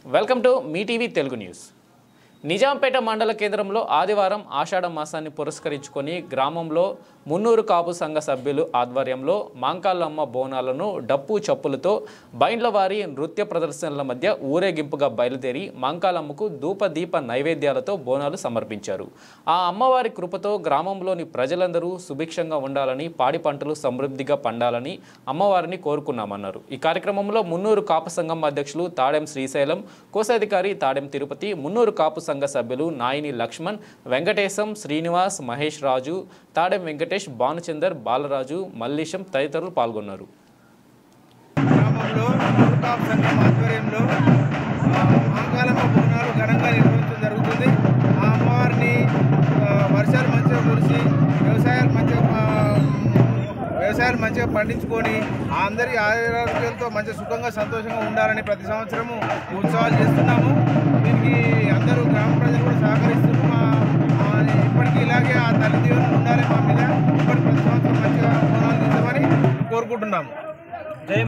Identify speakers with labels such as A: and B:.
A: welcome to మీ TV Telugu news Nizampet మండల కేంద్రంలో ఆదివారం ఆషాఢ మాసాన్ని పురస్కరించుకొని గ్రామంలో మున్నూరు కాపు సంఘ సభ్యులు ఆధ్వర్యంలో మాంకాళ్ళమ్మ బోనాలను డప్పు చప్పులతో బైండ్లవారి నృత్య ప్రదర్శనల మధ్య ఊరేగింపుగా బయలుదేరి మాంకాలమ్మకు ధూప దీప నైవేద్యాలతో బోనాలు సమర్పించారు ఆ అమ్మవారి కృపతో గ్రామంలోని ప్రజలందరూ సుభిక్షంగా ఉండాలని పాడి పంటలు సమృద్ధిగా పండాలని అమ్మవారిని కోరుకున్నామన్నారు ఈ కార్యక్రమంలో మున్నూరు కాపు సంఘం అధ్యక్షులు తాడెం శ్రీశైలం కోశాధికారి తాడెం తిరుపతి మున్నూరు కాపు సంఘ సభ్యులు నాయిని లక్ష్మణ్ వెంకటేశం శ్రీనివాస్ మహేష్ రాజు తాడెం వెంకటేష్ భానుచందర్ బాలరాజు మల్లీశం తదితరులు పాల్గొన్నారు
B: గ్రామంలో యూటాప్ సంఘం ఆధ్వర్యంలో ఆ, ఆంకాలమ్మ బోనాలు ఘనంగా నిర్వహించడం జరుగుతుంది ఆ అమ్మవారిని ఆ, వర్షాలు మంచిగా కురిసి వ్యవసాయాలు మంచిగా ఆ, వ్యవసాయాలు మంచిగా పండించుకొని ఆ అందరి ఆరోగ్యంతో మంచిగా సుఖంగా సంతోషంగా ఉండాలని ప్రతి సంవత్సరము ఈ ఉత్సవాలు చేస్తున్నాము దీనికి అందరూ గ్రామ ప్రజలు కూడా సహకరిస్తున్నారు మా ఆ, ఇప్పటికీ ఇలాగే ఆ తల్లి దీవెనలు ఉండాలి మా మీద ఇప్పటి ప్రతి సంవత్సరం మంచిగా బోనాలు తీసామని కోరుకుంటున్నాము